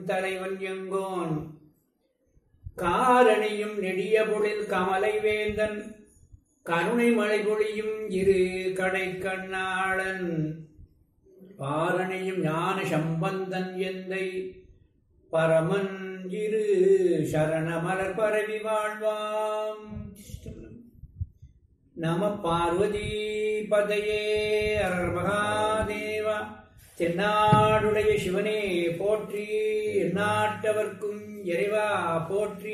தலைவன் எங்கோன் காரணியும் நெடிய பொழில் கமலை வேந்தன் கருணை மழை பொழியும் இரு கடை கண்ணாளன் பாரணியும் ஞான சம்பந்தன் எந்தை பரமன் இரு சரண மலர் பரவி வாழ்வாம் நம பார்வதி பதையே அரர் மகாதேவா தென்னாடுடைய சிவனே போற்றி எந்நாட்டவர்க்கும் இறைவா போற்றி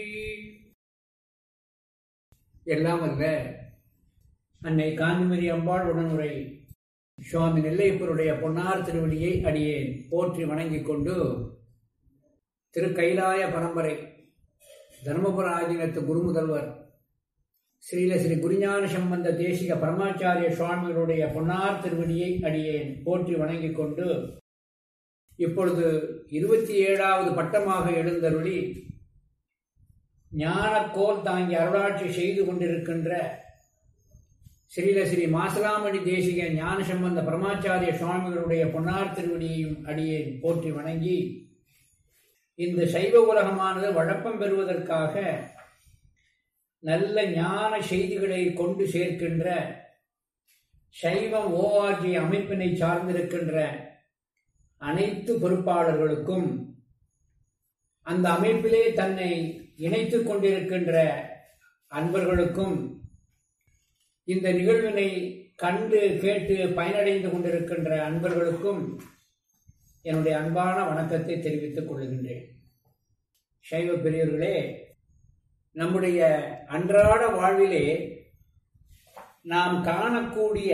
எல்லாம் அல்ல அன்னை காந்திமதி அம்பாள் உடனுரை சுவாமி நெல்லையப்பருடைய பொன்னார் திருவடியை அடியேன் போற்றி வணங்கிக் கொண்டு திருக்கைலாய பரம்பரை தர்மபுர ஆதீனத்து குருமுதல்வர் ஸ்ரீல ஸ்ரீ குருஞான சம்பந்த தேசிக பரமாச்சாரிய சுவாமிகளுடைய பொன்னார் திருவடியை அடியேன் போற்றி வணங்கிக் கொண்டு இப்பொழுது இருபத்தி ஏழாவது பட்டமாக எழுந்தருளி ஞானக்கோல் தாங்கி அருளாட்சி செய்து கொண்டிருக்கின்ற ஸ்ரீல ஸ்ரீ மாசலாமணி தேசிக ஞான சம்பந்த பரமாச்சாரிய சுவாமிகளுடைய பொன்னார் திருவடியையும் அடியேன் போற்றி வணங்கி இந்த சைவ உலகமானது வழப்பம் பெறுவதற்காக நல்ல ஞான செய்திகளை கொண்டு சேர்க்கின்ற சைவம் ஓஆர்ஜி அமைப்பினை சார்ந்திருக்கின்ற அனைத்து பொறுப்பாளர்களுக்கும் அந்த அமைப்பிலே தன்னை இணைத்துக் கொண்டிருக்கின்ற அன்பர்களுக்கும் இந்த நிகழ்வினை கண்டு கேட்டு பயனடைந்து கொண்டிருக்கின்ற அன்பர்களுக்கும் என்னுடைய அன்பான வணக்கத்தை தெரிவித்துக் கொள்கின்றேன் சைவ பெரியவர்களே நம்முடைய அன்றாட வாழ்விலே நாம் காணக்கூடிய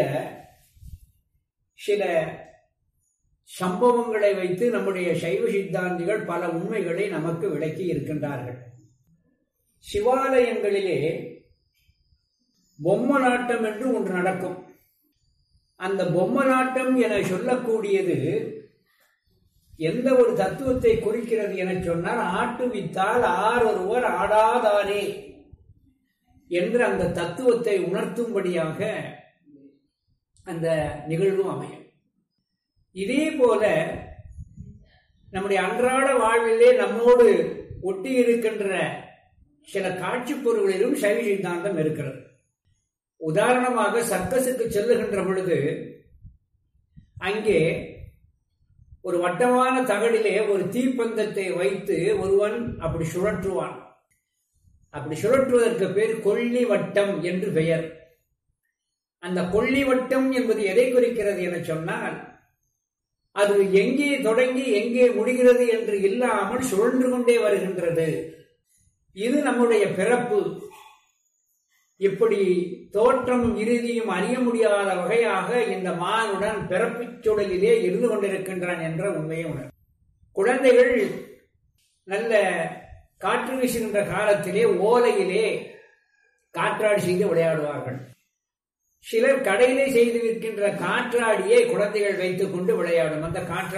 சில சம்பவங்களை வைத்து நம்முடைய சைவ சித்தாந்திகள் பல உண்மைகளை நமக்கு விளக்கி இருக்கின்றார்கள் சிவாலயங்களிலே பொம்மலாட்டம் என்று ஒன்று நடக்கும் அந்த பொம்மலாட்டம் என சொல்லக்கூடியது எந்த ஒரு தத்துவத்தை குறிக்கிறது என சொன்னால் ஆட்டுவித்தால் ஆர் ஒருவர் ஆடாதாரே என்று அந்த தத்துவத்தை உணர்த்தும்படியாக அந்த நிகழ்வு அமையும் இதே போல நம்முடைய அன்றாட வாழ்விலே நம்மோடு ஒட்டி இருக்கின்ற சில காட்சி பொருள்களிலும் சைவ சித்தாந்தம் இருக்கிறது உதாரணமாக சர்க்கஸுக்கு செல்லுகின்ற பொழுது அங்கே ஒரு வட்டமான தகடிலே ஒரு தீப்பந்தத்தை வைத்து ஒருவன் அப்படி சுழற்றுவான் அப்படி சுழற்றுவதற்கு பேர் கொல்லி வட்டம் என்று பெயர் அந்த கொல்லி வட்டம் என்பது எதை குறிக்கிறது என சொன்னால் அது எங்கே தொடங்கி எங்கே முடிகிறது என்று இல்லாமல் சுழன்று கொண்டே வருகின்றது இது நம்முடைய பிறப்பு இப்படி தோற்றமும் இறுதியும் அறிய முடியாத வகையாக இந்த மானுடன் பிறப்புச் சூழலிலே இருந்து கொண்டிருக்கின்றான் என்ற உண்மையை உணர் குழந்தைகள் நல்ல காற்று வீசுகின்ற காலத்திலே ஓலையிலே காற்றாடி செய்து விளையாடுவார்கள் சிலர் கடையிலே செய்து விற்கின்ற காற்றாடியை குழந்தைகள் வைத்துக் கொண்டு விளையாடும் அந்த காற்றாடி